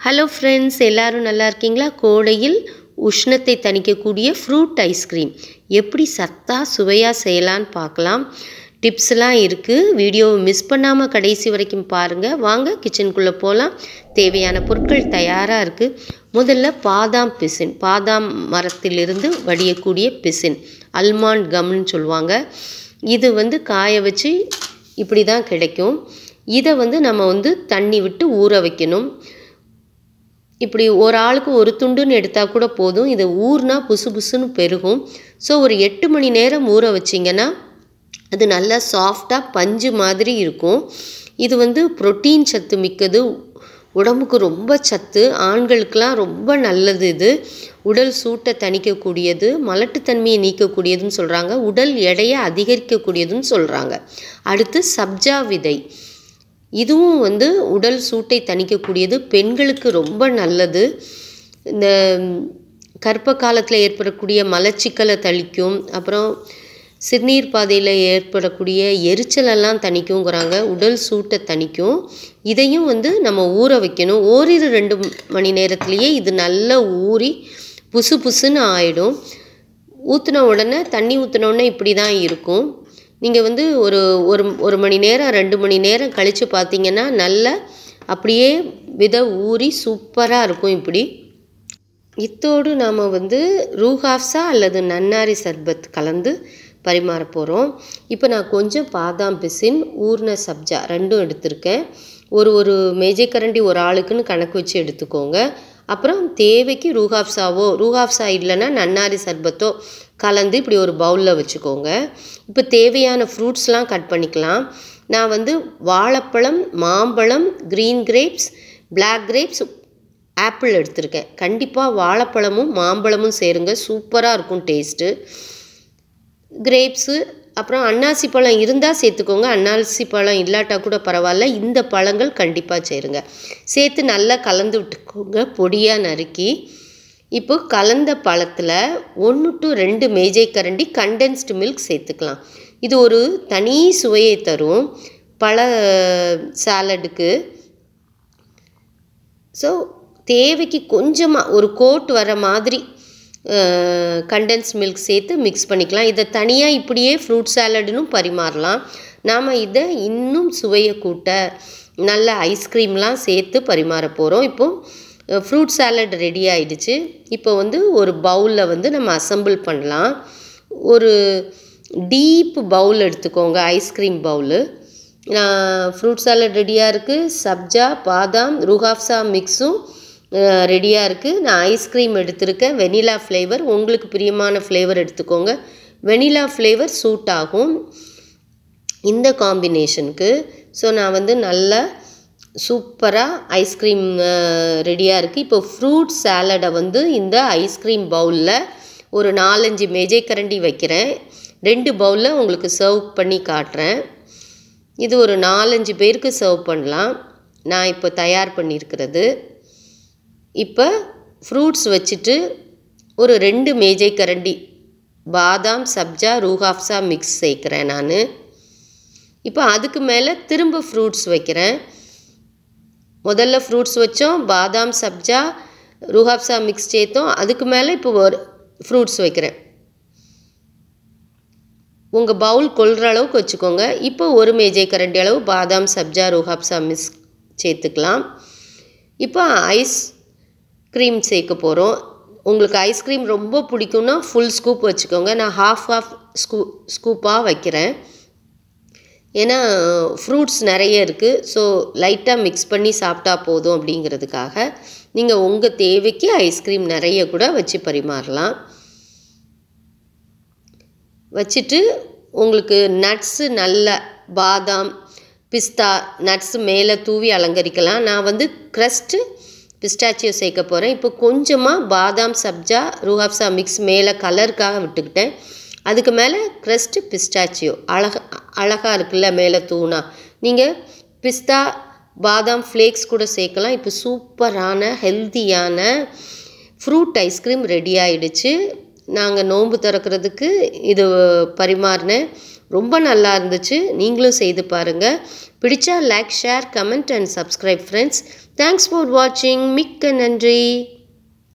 hello friends எல்லாரும் நல்லா இருக்கீங்களா கோடையில் உஷ்ணத்தை தணிக்கக்கூடிய ஃப்ரூட் ஐஸ்கிரீம் எப்படி சத்தா சுவையாக செய்யலான்னு பார்க்கலாம் டிப்ஸ்லாம் இருக்குது வீடியோவை மிஸ் பண்ணாமல் கடைசி வரைக்கும் பாருங்கள் வாங்க கிச்சனுக்குள்ளே போகலாம் தேவையான பொருட்கள் தயாராக இருக்குது முதல்ல பாதாம் பிசின் பாதாம் மரத்திலிருந்து வடியக்கூடிய பிசின் அல்மாண்ட் கம்னு சொல்லுவாங்க இது வந்து காய வச்சு இப்படி தான் கிடைக்கும் இதை வந்து நம்ம வந்து தண்ணி விட்டு ஊற வைக்கணும் இப்படி ஒரு ஆளுக்கு ஒரு துண்டுன்னு எடுத்தால் கூட போதும் இது ஊர்னா புசு புசுன்னு பெருகும் ஸோ ஒரு எட்டு மணி நேரம் ஊற வச்சிங்கன்னா அது நல்லா சாஃப்டாக பஞ்சு மாதிரி இருக்கும் இது வந்து புரோட்டீன் சத்து மிக்கது உடம்புக்கு ரொம்ப சத்து ஆண்களுக்கெலாம் ரொம்ப நல்லது இது உடல் சூட்டை தணிக்கக்கூடியது மலட்டுத்தன்மையை நீக்கக்கூடியதுன்னு சொல்கிறாங்க உடல் எடையை அதிகரிக்கக்கூடியதுன்னு சொல்கிறாங்க அடுத்து சப்ஜா விதை இதுவும் வந்து உடல் சூட்டை தணிக்கக்கூடியது பெண்களுக்கு ரொம்ப நல்லது இந்த கர்ப்ப காலத்தில் ஏற்படக்கூடிய மலச்சிக்கலை தணிக்கும் அப்புறம் சிறுநீர் பாதையில் ஏற்படக்கூடிய எரிச்சலெல்லாம் தணிக்குங்கிறாங்க உடல் சூட்டை தணிக்கும் இதையும் வந்து நம்ம ஊற வைக்கணும் ஓரிரு ரெண்டு மணி நேரத்துலேயே இது நல்லா ஊறி புசு புசுன்னு ஆகிடும் ஊற்றின உடனே தண்ணி ஊற்றினோடனே இப்படி தான் இருக்கும் நீங்கள் வந்து ஒரு ஒரு ஒரு மணி நேரம் ரெண்டு மணி நேரம் கழித்து பார்த்தீங்கன்னா நல்லா அப்படியே விதை ஊறி சூப்பராக இருக்கும் இப்படி இத்தோடு நாம் வந்து ரூஹாஃப்ஸா அல்லது நன்னாரி சர்பத் கலந்து பரிமாற போகிறோம் இப்போ நான் கொஞ்சம் பாதாம் பிசின் ஊர்ன சப்ஜா ரெண்டும் எடுத்திருக்கேன் ஒரு ஒரு மேஜை கரண்டி ஒரு ஆளுக்குன்னு கணக்கு வச்சு எடுத்துக்கோங்க அப்புறம் தேவைக்கு ரூஹாஃப்ஸாவோ ரூஹாஃப்ஸா இல்லைன்னா நன்னாரி சர்பத்தோ கலந்து இப்படி ஒரு பவுலில் வச்சுக்கோங்க இப்போ தேவையான ஃப்ரூட்ஸ்லாம் கட் பண்ணிக்கலாம் நான் வந்து வாழைப்பழம் மாம்பழம் green grapes black grapes apple எடுத்திருக்கேன் கண்டிப்பாக வாழைப்பழமும் மாம்பழமும் சேருங்க சூப்பராக இருக்கும் டேஸ்ட்டு கிரேப்ஸு அப்புறம் அன்னாசி பழம் இருந்தால் சேர்த்துக்கோங்க அன்னாசி பழம் இல்லாட்டா கூட பரவாயில்ல இந்த பழங்கள் கண்டிப்பாக சேருங்க சேர்த்து நல்லா கலந்து விட்டுக்கோங்க பொடியாக நறுக்கி இப்போ கலந்த பழத்தில் ஒன்று டு ரெண்டு மேஜை கரண்டி கண்டென்ஸ்டு மில்க் சேர்த்துக்கலாம் இது ஒரு தனி சுவையை தரும் பழ சாலடுக்கு ஸோ தேவைக்கு கொஞ்சமாக ஒரு கோட் வர மாதிரி கண்டென்ஸ் மில்க் சேர்த்து மிக்ஸ் பண்ணிக்கலாம் இதை தனியாக இப்படியே ஃப்ரூட் சாலடுன்னு பரிமாறலாம் நாம் இதை இன்னும் சுவையை கூட்ட நல்ல ஐஸ்கிரீம்லாம் சேர்த்து பரிமாற போகிறோம் இப்போது ஃப்ரூட் சாலட் ரெடி ஆயிடுச்சு இப்போ வந்து ஒரு பவுலில் வந்து நம்ம அசம்பிள் பண்ணலாம் ஒரு டீப் பவுல் எடுத்துக்கோங்க ஐஸ்கிரீம் பவுலு ஃப்ரூட் சாலட் ரெடியாக இருக்குது சப்ஜா பாதாம் ருஹாஃப்ஸா மிக்ஸும் ரெடியாக இருக்குது நான் ஐஸ்கிரீம் எடுத்திருக்கேன் வெனிலா ஃப்ளேவர் உங்களுக்கு பிரியமான ஃப்ளேவர் எடுத்துக்கோங்க வெனிலா ஃப்ளேவர் சூட் ஆகும் இந்த காம்பினேஷனுக்கு ஸோ நான் வந்து நல்லா சூப்பராக ஐஸ்கிரீம் ரெடியாக இருக்குது இப்போ ஃப்ரூட் சாலடை வந்து இந்த ஐஸ்கிரீம் பவுலில் ஒரு நாலஞ்சு மேஜை கரண்டி வைக்கிறேன் ரெண்டு பவுலில் உங்களுக்கு சர்வ் பண்ணி காட்டுறேன் இது ஒரு நாலஞ்சு பேருக்கு சர்வ் பண்ணலாம் நான் இப்போ தயார் பண்ணியிருக்கிறது இப்போ ஃப்ரூட்ஸ் வச்சுட்டு ஒரு ரெண்டு மேஜை கரண்டி பாதாம் சப்ஜா ரூஹாஃப்ஸா மிக்ஸ் சேர்க்குறேன் நான் இப்போ அதுக்கு மேலே திரும்ப ஃப்ரூட்ஸ் வைக்கிறேன் முதல்ல ஃப்ரூட்ஸ் வச்சோம் பாதாம் சப்ஜா ரூஹாப்ஸா மிக்ஸ் சேர்த்தோம் அதுக்கு மேலே இப்போ ஒரு ஃப்ரூட்ஸ் வைக்கிறேன் உங்கள் பவுல் கொள்கிற அளவுக்கு வச்சுக்கோங்க இப்போ ஒரு மேஜை கரண்டி அளவு பாதாம் சப்ஜா ரூஹாப்ஸா மிக்ஸ் சேர்த்துக்கலாம் இப்போ ஐஸ் க்ரீம் சேர்க்க போகிறோம் உங்களுக்கு ஐஸ்கிரீம் ரொம்ப பிடிக்கும்னா ஃபுல் ஸ்கூப் வச்சுக்கோங்க நான் ஹாஃப் ஹாஃப் ஸ்கூ ஸ்கூப்பாக வைக்கிறேன் ஏன்னா ஃப்ரூட்ஸ் நிறைய இருக்குது ஸோ லைட்டாக மிக்ஸ் பண்ணி சாப்பிட்டா போதும் அப்படிங்கிறதுக்காக நீங்கள் உங்கள் தேவைக்கு ஐஸ்கிரீம் நிறைய கூட வச்சு பரிமாறலாம் வச்சுட்டு உங்களுக்கு நட்ஸு நல்ல பாதாம் பிஸ்தா நட்ஸு மேலே தூவி அலங்கரிக்கலாம் நான் வந்து க்ரஸ்ட்டு பிஸ்டாச்சியோ சேர்க்க போகிறேன் இப்போ கொஞ்சமாக பாதாம் சப்ஜா ரூஹாப்ஸா மிக்ஸ் மேலே கலருக்காக விட்டுக்கிட்டேன் அதுக்கு மேலே க்ரஸ்ட்டு பிஸ்டாச்சியோ அழகா அழகாக இருக்குல்ல மேலே தூணா நீங்கள் பிஸ்தா பாதாம் ஃப்ளேக்ஸ் கூட சேர்க்கலாம் இப்போ சூப்பரான ஹெல்த்தியான ஃப்ரூட் ஐஸ்கிரீம் ரெடி ஆகிடுச்சு நாங்கள் நோன்பு திறக்கிறதுக்கு இது பரிமாறினேன் ரொம்ப நல்லா இருந்துச்சு நீங்களும் செய்து பாருங்கள் பிடிச்சா like share comment and subscribe friends thanks for வாட்சிங் மிக்க நன்றி